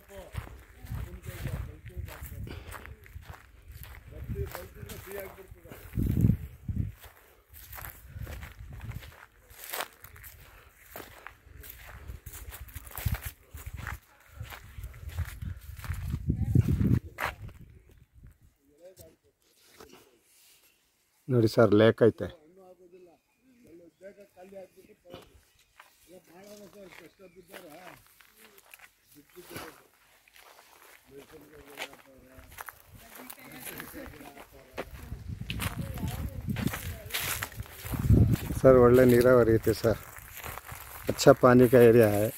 ನೋಡಿ sir lake ಐತೆ sir ಒಳ್ಳೆ ನೀರಾವರಿ ಐತೆ ಸರ್ अच्छा पानी का एरिया है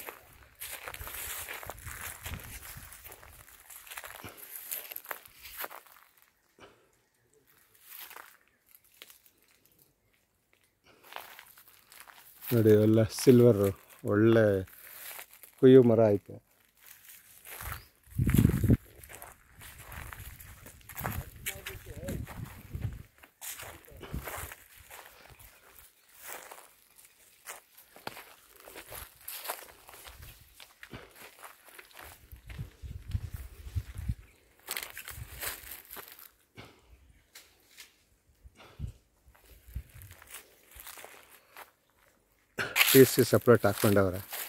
ನೋಡಿ ಎಲ್ಲ ಸಿಲ್ವರು ಒಳ್ಳೆ ಕುಯ್ಯು ಮರ ಐತೆ ಪಿ ಸಿ ಸಪ್ರೇಟ್ ಹಾಕ್ಕೊಂಡವ್ರೆ